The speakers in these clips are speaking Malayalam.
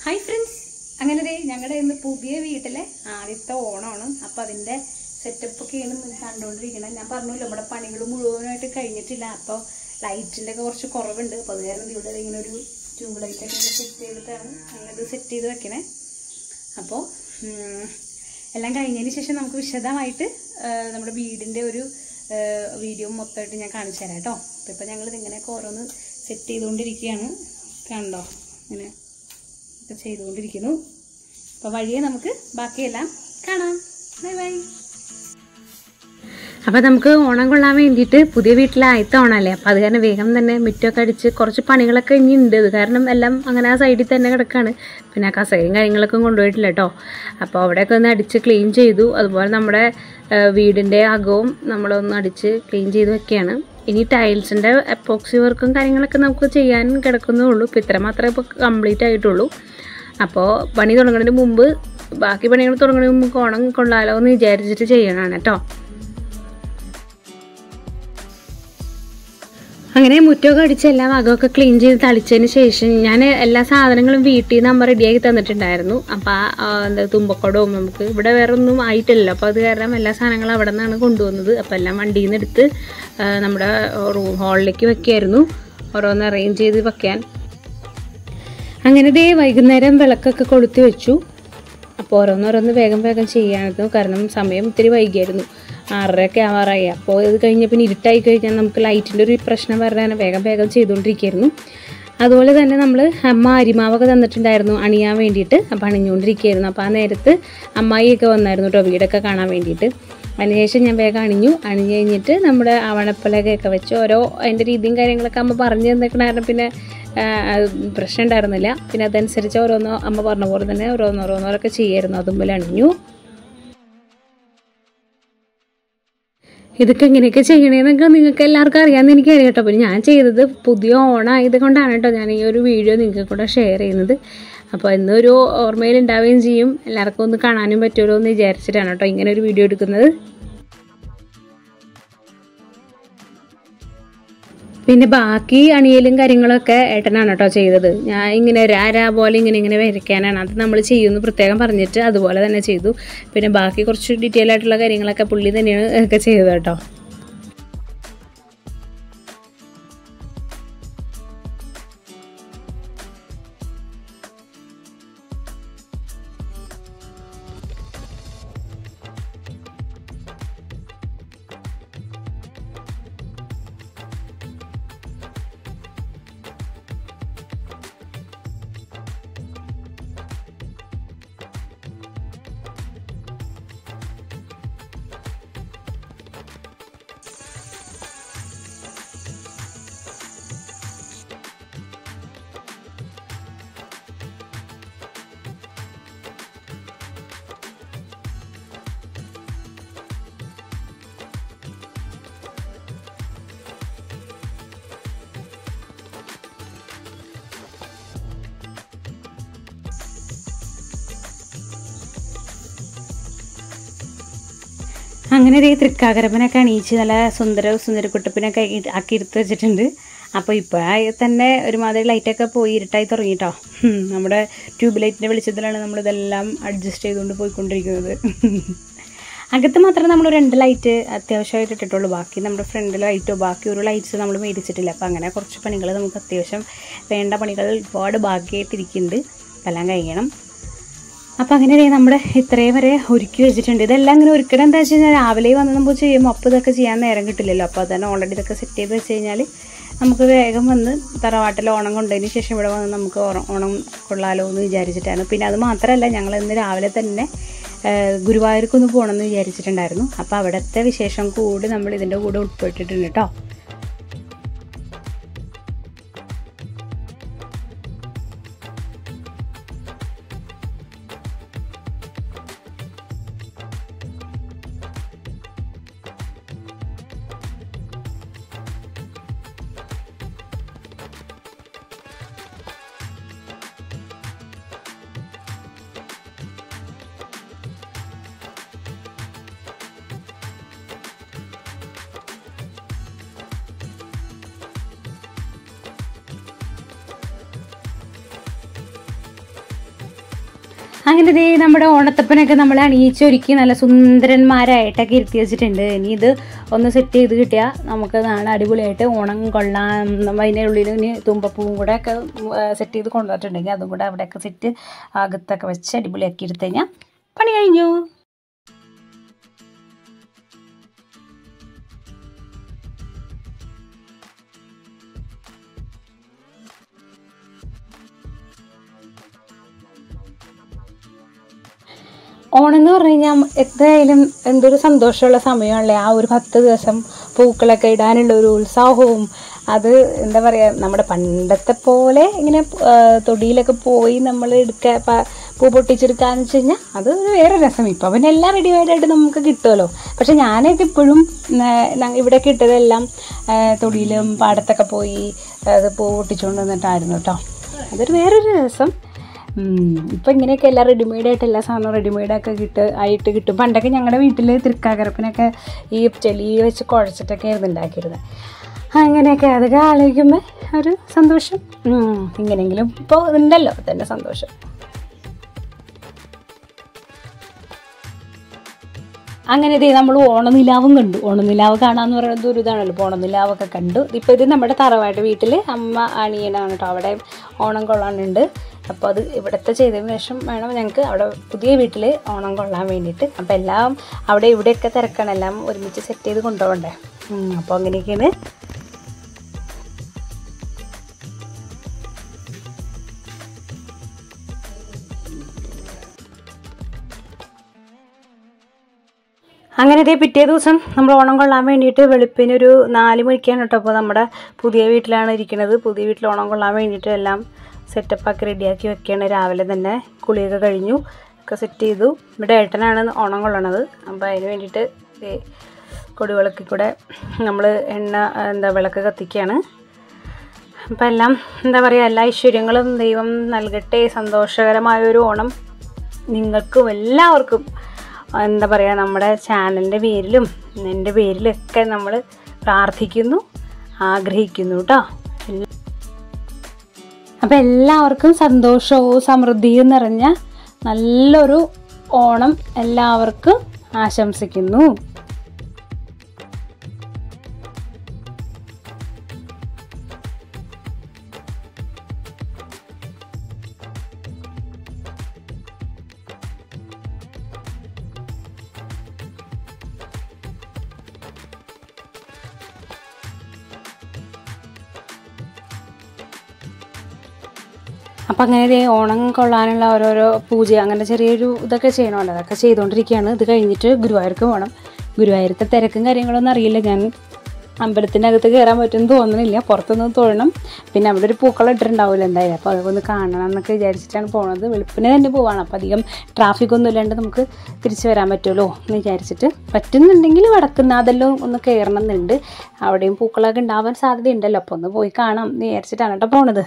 ഹായ് ഫ്രണ്ട്സ് അങ്ങനെ ദേ ഞങ്ങളുടെ ഇന്ന് പുതിയ വീട്ടിലെ ആദ്യത്തെ ഓണമാണ് അപ്പം അതിൻ്റെ സെറ്റപ്പ് ഒക്കെയാണ് നിങ്ങൾ കണ്ടുകൊണ്ടിരിക്കുന്നത് ഞാൻ പറഞ്ഞല്ലോ നമ്മുടെ പണികൾ മുഴുവനായിട്ട് കഴിഞ്ഞിട്ടില്ല അപ്പോൾ ലൈറ്റിൻ്റെ ഒക്കെ കുറച്ച് കുറവുണ്ട് അപ്പോൾ അത് കാരണം ഇവിടെ ഇങ്ങനെ ഒരു ട്യൂബ് ലൈറ്റൊക്കെ സെറ്റ് ചെയ്തിട്ടാണ് ഞങ്ങളിത് സെറ്റ് ചെയ്ത് വെക്കണേ അപ്പോൾ ഉം, എല്ലാം കഴിഞ്ഞതിന് ശേഷം നമുക്ക് വിശദമായിട്ട് ആ, നമ്മുടെ വീടിൻ്റെ ഒരു വീഡിയോ മൊത്തമായിട്ട് ഞാൻ കാണിച്ചു തരാം കേട്ടോ അപ്പോൾ ഇപ്പോൾ ഞങ്ങളിത് ഇങ്ങനെയൊക്കെ ഓരോന്ന് സെറ്റ് ചെയ്തുകൊണ്ടിരിക്കുകയാണ് കണ്ടോ ഇങ്ങനെ ഒക്കെ ചെയ്തുകൊണ്ടിരിക്കുന്നു അപ്പോൾ വഴിയെ നമുക്ക് ബാക്കിയെല്ലാം കാണാം ബൈ ബൈ അപ്പോൾ നമുക്ക് ഓണം കൊള്ളാൻ വേണ്ടിയിട്ട് പുതിയ വീട്ടിലെ ആദ്യത്തെ ഓണമല്ലേ അപ്പോൾ അത് കാരണം വേഗം തന്നെ മുറ്റമൊക്കെ അടിച്ച് കുറച്ച് പണികളൊക്കെ ഇനി ഉണ്ട് ഇത് കാരണം എല്ലാം അങ്ങനെ ആ സൈഡിൽ തന്നെ കിടക്കാണ് പിന്നെ ആ കസയും കാര്യങ്ങളൊക്കെ കൊണ്ടുപോയിട്ടില്ല കേട്ടോ അപ്പോൾ അവിടെയൊക്കെ ഒന്ന് അടിച്ച് ക്ലീൻ ചെയ്തു അതുപോലെ നമ്മുടെ ആ, വീടിൻ്റെ അകവും നമ്മളൊന്ന് അടിച്ച് ക്ലീൻ ചെയ്ത് വെക്കുകയാണ് ഇനി ടൈൽസിൻ്റെ എപ്പോക്സി വർക്കും കാര്യങ്ങളൊക്കെ നമുക്ക് ചെയ്യാൻ കിടക്കുന്നേ ഉള്ളൂ ഇപ്പോൾ ഇത്ര മാത്രമേ ഇപ്പോൾ കംപ്ലീറ്റ് ആയിട്ടുള്ളൂ അപ്പോൾ പണി തുടങ്ങുന്നതിന് മുമ്പ് ബാക്കി പണികൾ തുടങ്ങുന്നതിന് മുമ്പ് ഓണം കൊള്ളാലോ എന്ന് വിചാരിച്ചിട്ട് ചെയ്യണതാണ് കേട്ടോ അങ്ങനെ മുറ്റമൊക്കെ അടിച്ച് എല്ലാം അകമൊക്കെ ക്ലീൻ ചെയ്ത് തളിച്ചതിന് ശേഷം ഞാൻ എല്ലാ സാധനങ്ങളും വീട്ടിൽ നിന്ന് അമ്മ റെഡിയാക്കി തന്നിട്ടുണ്ടായിരുന്നു അപ്പോൾ ആ എന്താ തുമ്പക്കടവും നമുക്ക് ഇവിടെ വേറെ ഒന്നും ആയിട്ടില്ലല്ലോ അപ്പോൾ അത് കാരണം എല്ലാ സാധനങ്ങളും അവിടെ നിന്നാണ് കൊണ്ടുവന്നത് അപ്പോൾ എല്ലാം വണ്ടിയിൽ നിന്ന് എടുത്ത് ആ, നമ്മുടെ റൂം ഹാളിലേക്ക് വെക്കുകയായിരുന്നു ഓരോന്ന് അറേഞ്ച് ചെയ്ത് വെക്കാൻ അങ്ങനെ ദേ വൈകുന്നേരം വിളക്കൊക്കെ കൊളുത്തി വെച്ചു അപ്പോൾ ഓരോന്നോരോന്ന് വേഗം വേഗം ചെയ്യാമായിരുന്നു കാരണം സമയം ഇത്തിരി വൈകിയായിരുന്നു ആറരയൊക്കെ ആവാറായി അപ്പോൾ ഇത് കഴിഞ്ഞ് പിന്നെ ഇരുട്ടായി കഴിഞ്ഞാൽ നമുക്ക് ലൈറ്റിൻ്റെ ഒരു പ്രശ്നം വരാൻ വേഗം വേഗം ചെയ്തുകൊണ്ടിരിക്കുകയായിരുന്നു അതുപോലെ തന്നെ നമ്മൾ അമ്മ അരിമാവൊക്കെ തന്നിട്ടുണ്ടായിരുന്നു അണിയാൻ വേണ്ടിയിട്ട് അപ്പോൾ അണിഞ്ഞുകൊണ്ടിരിക്കുകയായിരുന്നു അപ്പോൾ ആ നേരത്ത് അമ്മായിയൊക്കെ വന്നായിരുന്നു കേട്ടോ വീടൊക്കെ കാണാൻ വേണ്ടിയിട്ട് അതിനുശേഷം ഞാൻ വേഗം അണിഞ്ഞു അണിഞ്ഞ് കഴിഞ്ഞിട്ട് നമ്മുടെ ആവണപ്പലകയൊക്കെ വെച്ച് ഓരോ അതിൻ്റെ രീതിയും കാര്യങ്ങളൊക്കെ അമ്മ പറഞ്ഞു തന്നേക്കണ കാരണം പിന്നെ ആ, അത് പ്രശ്നം ഉണ്ടായിരുന്നില്ല പിന്നെ അതനുസരിച്ച് ഓരോന്നോ അമ്മ പറഞ്ഞ പോലെ തന്നെ ഓരോന്നോരോന്നോരൊക്കെ ചെയ്യായിരുന്നു അതുപോലെ അണിഞ്ഞു ഇതൊക്കെ എങ്ങനെയൊക്കെ ചെയ്യണേന്നൊക്കെ നിങ്ങൾക്ക് എല്ലാവർക്കും അറിയാമെന്ന് എനിക്കറിയാം കേട്ടോ പിന്നെ ഞാൻ ചെയ്തത് പുതിയ ഓണായത് കൊണ്ടാണ് കേട്ടോ ഞാൻ ഈ ഒരു വീഡിയോ നിങ്ങൾക്ക് കൂടെ ഷെയർ ചെയ്യുന്നത് അപ്പോൾ എന്നൊരു ഓർമ്മയിൽ ഉണ്ടാവുകയും ചെയ്യും എല്ലാവർക്കും ഒന്ന് കാണാനും പറ്റുമല്ലോ എന്ന് വിചാരിച്ചിട്ടാണ് കേട്ടോ ഇങ്ങനെ ഒരു വീഡിയോ എടുക്കുന്നത് പിന്നെ ബാക്കി അണിയലും കാര്യങ്ങളൊക്കെ ഏട്ടനാണ് കേട്ടോ ചെയ്തത് ഞാൻ ഇങ്ങനെ രാ രാ പോലെ ഇങ്ങനെ ഇങ്ങനെ വരയ്ക്കാനാണ് അത് നമ്മൾ ചെയ്യുമെന്ന് പ്രത്യേകം പറഞ്ഞിട്ട് അതുപോലെ തന്നെ ചെയ്തു പിന്നെ ബാക്കി കുറച്ച് ഡീറ്റെയിൽ ആയിട്ടുള്ള കാര്യങ്ങളൊക്കെ പുള്ളി തന്നെയാണ് ഒക്കെ ചെയ്തത് കേട്ടോ അങ്ങനെ ദേ തൃക്കാകരപ്പനൊക്കെ അണിയിച്ച് നല്ല സുന്ദര സുന്ദരക്കുട്ടപ്പിനൊക്കെ ഇ- ആക്കി എടുത്ത് വെച്ചിട്ടുണ്ട് അപ്പോൾ ഇപ്പോൾ തന്നെ ഒരുമാതിരി ലൈറ്റൊക്കെ പോയി ഇരുട്ടായി തുടങ്ങിട്ടോ നമ്മുടെ ട്യൂബ് ലൈറ്റിൻ്റെ വെളിച്ചത്തിലാണ് നമ്മളിതെല്ലാം അഡ്ജസ്റ്റ് ചെയ്തുകൊണ്ട് പോയിക്കൊണ്ടിരിക്കുന്നത് അകത്ത് മാത്രം നമ്മൾ രണ്ട് ലൈറ്റ് അത്യാവശ്യമായിട്ട് ഇട്ടിട്ടുള്ളൂ ബാക്കി നമ്മുടെ ഫ്രണ്ട് ലൈറ്റോ ബാക്കി ഒരു ലൈറ്റ്സ് നമ്മൾ മേടിച്ചിട്ടില്ല അപ്പോൾ അങ്ങനെ കുറച്ച് പണികൾ നമുക്ക് അത്യാവശ്യം വേണ്ട പണികൾ ഒരുപാട് ബാക്കിയായിട്ടിരിക്കുന്നുണ്ട് എല്ലാം കഴിയണം അപ്പോൾ അങ്ങനെ ദേ നമ്മുടെ ഇത്രയും വരെ ഒരുക്കി വെച്ചിട്ടുണ്ട് ഇതെല്ലാം ഇങ്ങനെ ഒരുക്കണം എന്താ വെച്ച് കഴിഞ്ഞാൽ രാവിലെ വന്ന് നമ്മൾ ചെയ്യുമ്പോൾ അപ്പോൾ ഇതൊക്കെ ചെയ്യാൻ നേരം കിട്ടില്ലല്ലോ അപ്പോൾ അതന്നെ ഓൾറെഡി ഇതൊക്കെ സെറ്റ് ചെയ്ത് വെച്ച് കഴിഞ്ഞാൽ നമുക്ക് വേഗം വന്ന് തറവാട്ടിൽ ഓണം കൊണ്ടതിന് ശേഷം ഇവിടെ വന്ന് നമുക്ക് ഓണം ഓണം കൊള്ളാലോ എന്ന് വിചാരിച്ചിട്ടാണ് പിന്നെ അത് മാത്രമല്ല ഞങ്ങൾ ഇന്ന് രാവിലെ തന്നെ ആ, ഗുരുവായൂർക്കൊന്ന് പോകണമെന്ന് വിചാരിച്ചിട്ടുണ്ടായിരുന്നു അപ്പോൾ അവിടുത്തെ വിശേഷം കൂടി നമ്മൾ ഇതിൻ്റെ കൂടെ ഉൾപ്പെട്ടിട്ടുണ്ട് കേട്ടോ അങ്ങനെ ദേ നമ്മുടെ ഓണത്തപ്പനൊക്കെ നമ്മൾ അണിയിച്ചൊരുക്കി നല്ല സുന്ദരന്മാരായിട്ടൊക്കെ ഇരുത്തി വെച്ചിട്ടുണ്ട് ഇനി ഇത് ഒന്ന് സെറ്റ് ചെയ്ത് കിട്ടിയാൽ നമുക്ക് നാളെ അടിപൊളിയായിട്ട് ഓണം കൊള്ളാം അതിൻ്റെ ഉള്ളിൽ ഇനി തുമ്പപ്പൂവും കൂടെ ഒക്കെ സെറ്റ് ചെയ്ത് കൊണ്ടുവന്നിട്ടുണ്ടെങ്കിൽ അതും കൂടെ അവിടെയൊക്കെ സെറ്റ് അകത്തൊക്കെ വെച്ച് അടിപൊളിയാക്കി എടുത്തു കഴിഞ്ഞാൽ പണി കഴിഞ്ഞു ഓണം എന്ന് പറഞ്ഞു കഴിഞ്ഞാൽ എന്തായാലും എന്തൊരു സന്തോഷമുള്ള സമയമാണല്ലേ ആ ഒരു പത്ത് ദിവസം പൂക്കളൊക്കെ ഇടാനുള്ള ഒരു ഉത്സാഹവും അത് എന്താ പറയുക നമ്മുടെ പണ്ടത്തെ പോലെ ഇങ്ങനെ ആ, തൊടിയിലൊക്കെ പോയി നമ്മൾ എടുക്കുക പ- പൂ പൊട്ടിച്ചെടുക്കാന്ന് വെച്ച് കഴിഞ്ഞാൽ അത് ഒരു വേറെ രസം ഇപ്പം അവൻ എല്ലാം റെഡിമെയ്ഡായിട്ട് നമുക്ക് കിട്ടുമല്ലോ പക്ഷെ ഞാനൊക്കെ ഇപ്പോഴും ഇവിടെയൊക്കെ ഇട്ടതെല്ലാം ആ, തൊടിയിലും പാടത്തൊക്കെ പോയി അത് പൂ പൊട്ടിച്ചുകൊണ്ട് വന്നിട്ടായിരുന്നു കേട്ടോ അതൊരു വേറൊരു രസം ഉം. ഇപ്പൊ ഇങ്ങനെയൊക്കെ എല്ലാം റെഡിമെയ്ഡ് ആയിട്ട് എല്ലാ സാധനവും റെഡിമെയ്ഡ് ഒക്കെ കിട്ട് ആയിട്ട് കിട്ടും പണ്ടൊക്കെ ഞങ്ങളുടെ വീട്ടിൽ തൃക്കാക്കരപ്പനൊക്കെ ഈ ചെളി വെച്ച് കുഴച്ചിട്ടൊക്കെ ആയിരുന്നു ഉണ്ടാക്കിയിരുന്നത് അങ്ങനെയൊക്കെ അതൊക്കെ ആലോചിക്കുമ്പോൾ ഒരു സന്തോഷം ഉം. ഇങ്ങനെയെങ്കിലും ഇപ്പോൾ ഉണ്ടല്ലോ തന്നെ സന്തോഷം അങ്ങനെ ഇതേ നമ്മൾ ഓണനിലാവും കണ്ടു ഓണനിലാവ് കാണാന്ന് പറയുന്നത് ഒരു ഇതാണല്ലോ ഇപ്പോൾ ഓണനിലാവൊക്കെ കണ്ടു ഇപ്പോൾ ഇത് നമ്മുടെ തറവാട്ട് വീട്ടിൽ അമ്മ അണിയനാണ് കേട്ടോ അവിടെ ഓണം കൊള്ളാനുണ്ട് അപ്പോൾ അത് ഇവിടുത്തെ ചെയ്തതിന് ശേഷം വേണം ഞങ്ങൾക്ക് അവിടെ പുതിയ വീട്ടിൽ ഓണം കൊള്ളാൻ വേണ്ടിയിട്ട് അപ്പോൾ എല്ലാം അവിടെ ഇവിടെയൊക്കെ തിരക്കാണ് എല്ലാം ഒരുമിച്ച് സെറ്റ് ചെയ്ത് കൊണ്ടുപോകണ്ടേ ഉം, അപ്പോൾ അങ്ങനെയൊക്കെയാണ് അങ്ങനെ ഇതേ പിറ്റേ ദിവസം നമ്മൾ ഓണം കൊള്ളാൻ വേണ്ടിയിട്ട് വെളുപ്പിന് ഒരു നാല് മണിക്കാണ് കേട്ടോ അപ്പോൾ നമ്മുടെ പുതിയ വീട്ടിലാണ് ഇരിക്കുന്നത് പുതിയ വീട്ടിൽ ഓണം കൊള്ളാൻ വേണ്ടിയിട്ട് എല്ലാം സെറ്റപ്പാക്കി റെഡിയാക്കി വെക്കുകയാണ് രാവിലെ തന്നെ കുളിയൊക്കെ കഴിഞ്ഞു ഒക്കെ സെറ്റ് ചെയ്തു ഇവിടെ ഏട്ടനാണ് ഓണം കൊള്ളണത് അപ്പോൾ അതിന് വേണ്ടിയിട്ട് ദേ കൊടിവിളക്കിൽ കൂടെ നമ്മൾ എണ്ണ എന്താ വിളക്ക് കത്തിക്കുകയാണ് അപ്പം എല്ലാം എന്താ പറയുക എല്ലാ ഐശ്വര്യങ്ങളും ദൈവം നൽകട്ടെ സന്തോഷകരമായൊരു ഓണം നിങ്ങൾക്കും എല്ലാവർക്കും എന്താ പറയുക നമ്മുടെ ചാനലിൻ്റെ പേരിലും എൻ്റെ പേരിലൊക്കെ നമ്മൾ പ്രാർത്ഥിക്കുന്നു ആഗ്രഹിക്കുന്നു കേട്ടോ അപ്പം എല്ലാവർക്കും സന്തോഷവും സമൃദ്ധിയും നിറഞ്ഞ നല്ലൊരു ഓണം എല്ലാവർക്കും ആശംസിക്കുന്നു അപ്പം അങ്ങനെ ദേ ഓണം കൊള്ളാനുള്ള ഓരോരോ പൂജ അങ്ങനെ ചെറിയൊരു ഇതൊക്കെ ചെയ്യണമല്ലോ അതൊക്കെ ചെയ്തുകൊണ്ടിരിക്കുകയാണ് ഇത് കഴിഞ്ഞിട്ട് ഗുരുവായൂർക്ക് പോകണം ഗുരുവായൂരത്തെ തിരക്കും കാര്യങ്ങളൊന്നും അറിയില്ല ഞാൻ അമ്പലത്തിൻ്റെ അകത്ത് കയറാൻ പറ്റുമെന്ന് തോന്നുന്നില്ല പുറത്തുനിന്ന് തൊഴണം പിന്നെ അവിടെ ഒരു പൂക്കളം ഇട്ടിട്ടുണ്ടാവില്ല എന്തായാലും അപ്പോൾ അതൊക്കെ ഒന്ന് കാണണം എന്നൊക്കെ വിചാരിച്ചിട്ടാണ് പോണത് വെളുപ്പിനെ തന്നെ പോവാണ് അപ്പോൾ അധികം ട്രാഫിക് ഒന്നും ഇല്ലാണ്ട് നമുക്ക് തിരിച്ചു വരാൻ പറ്റുമല്ലോ എന്ന് വിചാരിച്ചിട്ട് പറ്റുന്നുണ്ടെങ്കിൽ വടക്കുന്നാതെല്ലാം ഒന്ന് കയറണം എന്നുണ്ട് അവിടെയും പൂക്കളൊക്കെ ഉണ്ടാവാൻ സാധ്യതയുണ്ടല്ലോ അപ്പോൾ ഒന്ന് പോയി കാണാം എന്ന് വിചാരിച്ചിട്ടാണ് കേട്ടോ പോണത്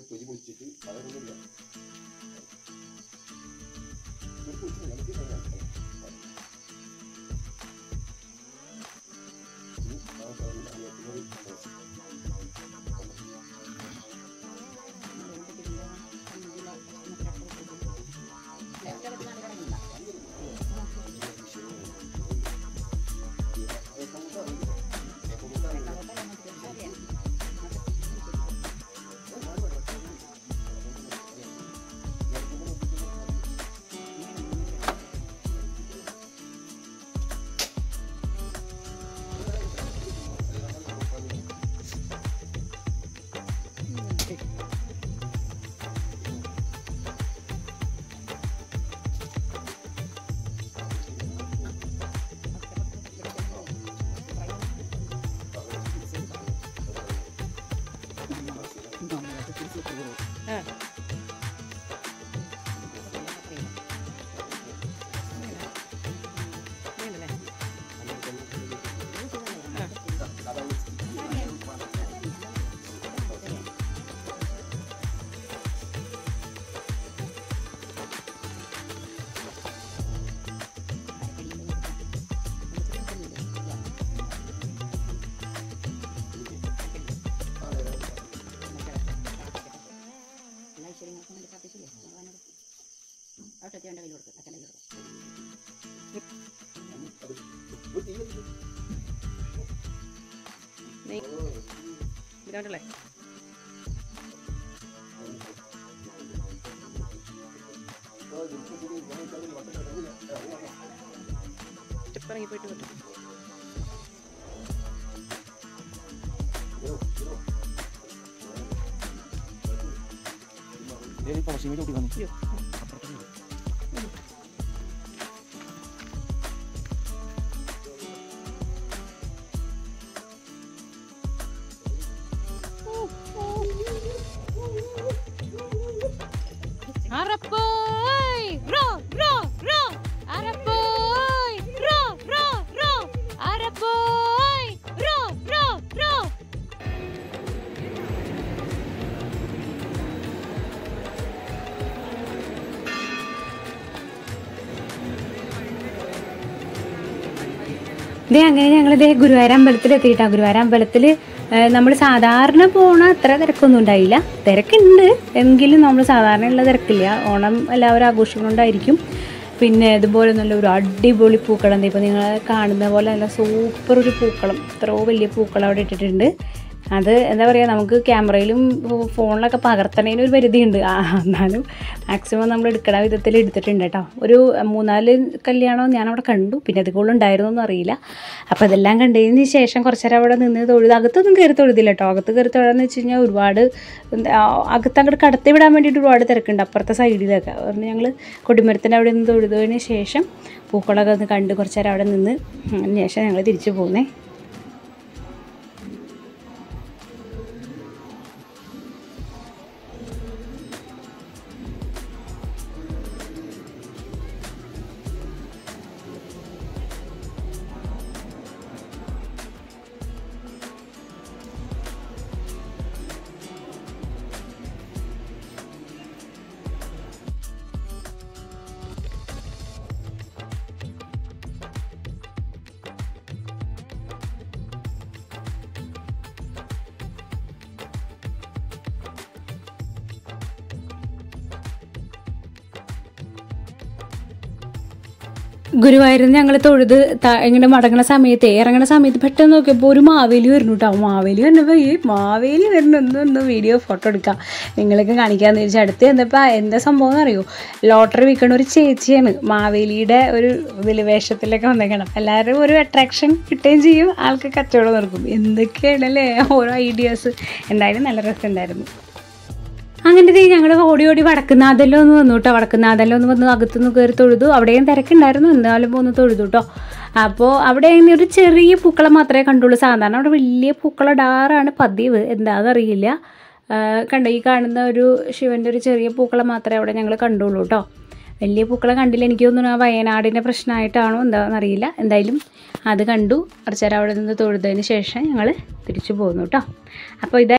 തൊലി പൊളിച്ചിട്ട് അതൊന്നുമില്ല തൊലി പൊളിച്ചിട്ട് നമുക്ക് ഇങ്ങനെ ആക്കാം. ഇനി ആ സാധനം അതിനകത്ത് കൊണ്ടുവരും. ഇതിലോട്ടല്ലേ സ്റ്റെപ്പ് ഇറങ്ങി പോയിട്ട് പറ്റും അയ്യോ Arapoy! Ro, ro, ro! Arapoy! Ro, ro, ro! Arapoy! Ro, ro, ro! ഇതേ അങ്ങനെ ഞങ്ങൾ ഇതേ ഗുരുവായൂർ അമ്പലത്തിൽ എത്തിയിട്ടാ ഗുരുവായൂർ അമ്പലത്തിൽ നമ്മൾ സാധാരണ പോണ അത്ര തിരക്കൊന്നും ഉണ്ടായില്ല തിരക്കുണ്ട് എങ്കിലും നമ്മൾ സാധാരണ ഉള്ള തിരക്കില്ല ഓണം എല്ലാവരും ആഘോഷിക്കുന്നുണ്ടായിരിക്കും പിന്നെ ഇതുപോലെ നല്ല ഒരു അടിപൊളി പൂക്കളം ഇപ്പോൾ നിങ്ങൾ കാണുന്ന പോലെ നല്ല സൂപ്പർ ഒരു പൂക്കളം ഇത്രയോ വലിയ പൂക്കളം അവിടെ ഇട്ടിട്ടുണ്ട് അത് എന്താ പറയുക നമുക്ക് ക്യാമറയിലും ഫോണിലൊക്കെ പകർത്തണതിന് ഒരു പരിധിയുണ്ട് ആ, എന്നാലും മാക്സിമം നമ്മൾ എടുക്കണ വിധത്തിൽ എടുത്തിട്ടുണ്ട് കേട്ടോ ഒരു മൂന്നാല് കല്യാണം ഞാനവിടെ കണ്ടു പിന്നെ അതുപോലെ ഉണ്ടായിരുന്നു എന്ന് അറിയില്ല അപ്പോൾ ഇതെല്ലാം കണ്ടതിന് ശേഷം കുറച്ച് നേരം അവിടെ നിന്ന് തൊഴുത് അകത്തൊന്നും കയറി തൊഴുതില്ല കേട്ടോ അകത്ത് കയറി തൊഴാന്ന് വെച്ച് കഴിഞ്ഞാൽ ഒരുപാട് എന്താ, ആ, അകത്ത് അങ്ങോട്ട് കടത്തി വിടാൻ വേണ്ടിയിട്ട് ഒരുപാട് തിരക്കുണ്ട് അപ്പുറത്തെ സൈഡിലൊക്കെ അതുകൊണ്ട് ഞങ്ങൾ കൊടിമരത്തിൻ്റെ അവിടെ നിന്ന് തൊഴുതതിന് ശേഷം പൂക്കളൊക്കെ ഒന്ന് കണ്ട് കുറച്ച് നേരം അവിടെ നിന്ന് അതിന് ശേഷം ഞങ്ങൾ തിരിച്ചു പോകുന്നേ ഗുരുവായൂരിൽ ഞങ്ങൾ തൊഴുത് ത- ഇങ്ങനെ മടങ്ങണ സമയത്ത് ഇറങ്ങണ സമയത്ത് പെട്ടെന്ന് നോക്കിയപ്പോൾ ഒരു മാവേലി വരുന്നു കേട്ടോ മാവേലി വന്നപ്പോൾ ഈ മാവേലി വരുന്ന ഒന്ന് ഒന്ന് വീഡിയോ ഫോട്ടോ എടുക്കാം നിങ്ങൾക്ക് കാണിക്കാമെന്ന് വെച്ചാൽ അടുത്ത് ചെന്നപ്പോൾ എന്താ സംഭവം എന്ന് അറിയോ ലോട്ടറി വിൽക്കണ ഒരു ചേച്ചിയാണ് മാവേലിയുടെ ഒരു ഇതിൽ വേഷത്തിലൊക്കെ വന്നേക്കണം എല്ലാവരും ഒരു അട്രാക്ഷൻ കിട്ടുകയും ചെയ്യും ആൾക്ക് കച്ചവടം നടക്കും എന്തൊക്കെയാണല്ലേ ഓരോ ഐഡിയാസ് എന്തായാലും നല്ല രസമുണ്ടായിരുന്നു അങ്ങനെ ദേ ഞങ്ങൾ ഓടി ഓടി വടക്കുന്നാഥല്ലോ ഒന്ന് വന്നു കേട്ടോ വടക്കുന്നാഥല്ലോ ഒന്ന് വന്ന് അകത്തുനിന്ന് കയറി തൊഴുതു അവിടെയും തിരക്കുണ്ടായിരുന്നു എന്നാലും ഒന്ന് തൊഴുതു കേട്ടോ അപ്പോൾ അവിടെ ഇങ്ങനെ ഒരു ചെറിയ പൂക്കളം മാത്രമേ കണ്ടുള്ളൂ സാധാരണ അവിടെ വലിയ പൂക്കളം ഇടാറാണ് പതിവ് എന്താണെന്നറിയില്ല കണ്ടോ ഈ കാണുന്ന ഒരു ശിവൻ്റെ ഒരു ചെറിയ പൂക്കളം മാത്രമേ അവിടെ ഞങ്ങൾ കണ്ടുള്ളൂ കേട്ടോ വലിയ പൂക്കളം കണ്ടില്ല എനിക്ക് തോന്നുന്നു ആ വയനാടിൻ്റെ പ്രശ്നമായിട്ടാണോ എന്താണെന്നറിയില്ല എന്തായാലും അത് കണ്ടു കുറച്ചേരം അവിടെ നിന്ന് തൊഴുതതിന് ശേഷം ഞങ്ങൾ തിരിച്ചു പോന്നു കേട്ടോ അപ്പോൾ ഇത്